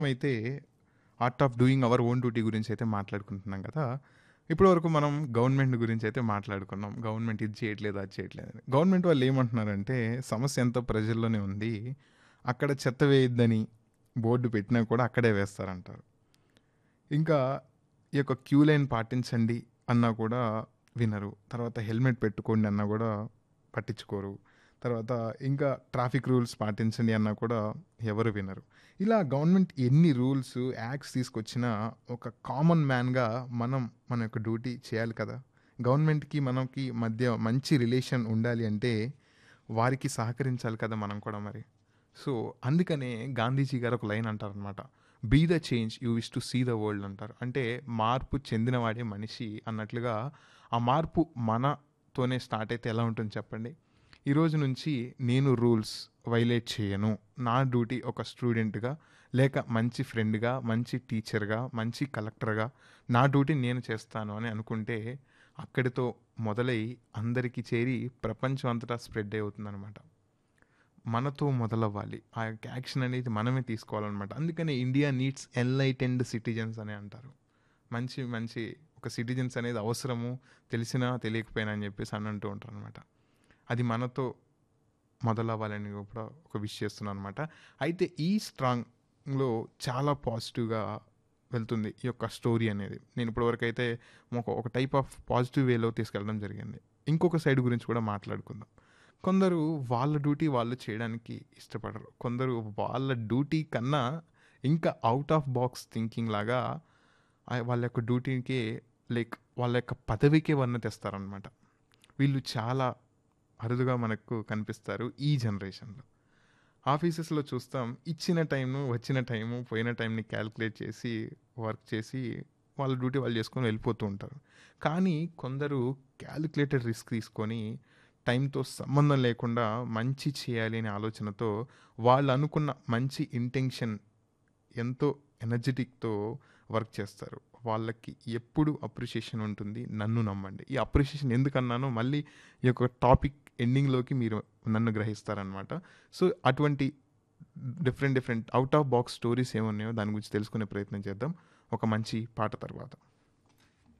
అయితే art of doing our own duty గురించి అయితే మాట్లాడుకుంటున్నాం కదా ఇప్పటివరకు మనం గవర్నమెంట్ గురించి అయితే మాట్లాడుకున్నాం గవర్నమెంట్ ఇది చేయట్లేదు అది చేయట్లేదు అని గవర్నమెంట్ వాళ్ళు ఏమంటున్నారంటే సమస్య ఎంతో ప్రజల్లోనే ఉంది అక్కడ చెత్త వేయొద్దని బోర్డు పెట్టినా కూడా అక్కడే వేస్తారంటారు ఇంకా ఈ యొక్క క్యూ లైన్ పాటించండి అన్నా కూడా వినరు తర్వాత హెల్మెట్ పెట్టుకోండి అన్నా కూడా పట్టించుకోరు తర్వాత ఇంకా ట్రాఫిక్ రూల్స్ పాటించండి అన్నా కూడా ఎవరు వినరు ఇలా గవర్నమెంట్ ఎన్ని రూల్స్ యాక్ట్స్ తీసుకొచ్చినా ఒక కామన్ మ్యాన్గా మనం మన యొక్క డ్యూటీ చేయాలి కదా గవర్నమెంట్కి మనకి మధ్య మంచి రిలేషన్ ఉండాలి అంటే వారికి సహకరించాలి కదా మనం కూడా మరి సో అందుకనే గాంధీజీ గారు ఒక లైన్ అంటారనమాట be the change you wish to see the world అంటారు అంటే మార్పు చెందినవాడే మనిషి అన్నట్లుగా ఆ మార్పు మనతోనే స్టార్ట్ అయితే ఎలా ఉంటుంది చెప్పండి ఈ రోజు నుంచి నేను రూల్స్ వైలేట్ చేయను నా డ్యూటీ ఒక స్టూడెంట్గా లేక మంచి ఫ్రెండ్గా మంచి టీచర్గా మంచి కలెక్టర్గా నా డ్యూటీ నేను చేస్తాను అని అనుకుంటే అక్కడితో మొదలై అందరికీ చేరి ప్రపంచం అంతటా స్ప్రెడ్ అవుతుందన్నమాట మనతో మొదలవ్వాలి ఆ యొక్క యాక్షన్ అనేది మనమే తీసుకోవాలన్నమాట అందుకని ఇండియా నీడ్స్ ఎన్లైటెండ్ సిటిజన్స్ అని అంటారు మంచి మంచి ఒక సిటిజన్స్ అనేది అవసరము తెలిసినా తెలియకపోయినా అని చెప్పేసి అని అంటూ ఉంటారు అనమాట అది మనతో మొదలవ్వాలని కూడా ఒక విష్ చేస్తున్నాను అనమాట అయితే ఈ స్ట్రాంగ్లో చాలా పాజిటివ్గా వెళ్తుంది ఈ యొక్క స్టోరీ అనేది నేను ఇప్పటివరకు అయితే ఒక ఒక టైప్ ఆఫ్ పాజిటివ్ వేలో తీసుకెళ్ళడం జరిగింది ఇంకొక సైడ్ గురించి కూడా మాట్లాడుకుందాం కొందరు వాళ్ళ డ్యూటీ వాళ్ళు చేయడానికి ఇష్టపడరు కొందరు వాళ్ళ డ్యూటీ కన్నా ఇంకా అవుట్ ఆఫ్ బాక్స్ థింకింగ్ లాగా ఆ- వాళ్ళ యొక్క డ్యూటీకి లైక్ వాళ్ళ యొక్క పదవికే వర్ణ తెస్తారనమాట వీళ్ళు చాలా అరుదుగా మనకు కనిపిస్తారు ఈ జనరేషన్లో ఆఫీసెస్లో చూస్తాం ఇచ్చిన టైము వచ్చిన టైము పోయిన టైంని క్యాలిక్యులేట్ చేసి వర్క్ చేసి వాళ్ళ డ్యూటీ వాళ్ళు చేసుకొని వెళ్ళిపోతూ ఉంటారు కానీ కొందరు క్యాలిక్యులేటెడ్ రిస్క్ తీసుకొని టైంతో సంబంధం లేకుండా మంచి చేయాలి అనే ఆలోచనతో వాళ్ళు అనుకున్న మంచి ఇంటెన్షన్ ఎంతో ఎనర్జెటిక్తో వర్క్ చేస్తారు వాళ్ళకి ఎప్పుడు అప్రిషియేషన్ ఉంటుంది నన్ను నమ్మండి ఈ అప్రిషియేషన్ ఎందుకన్నానో మళ్ళీ ఈ యొక్క టాపిక్ ఎండింగ్లోకి మీరు నన్ను గ్రహిస్తారనమాట సో అటువంటి different different out of box stories ఏమున్నాయో దాని గురించి తెలుసుకునే ప్రయత్నం చేద్దాం ఒక మంచి పాట తర్వాత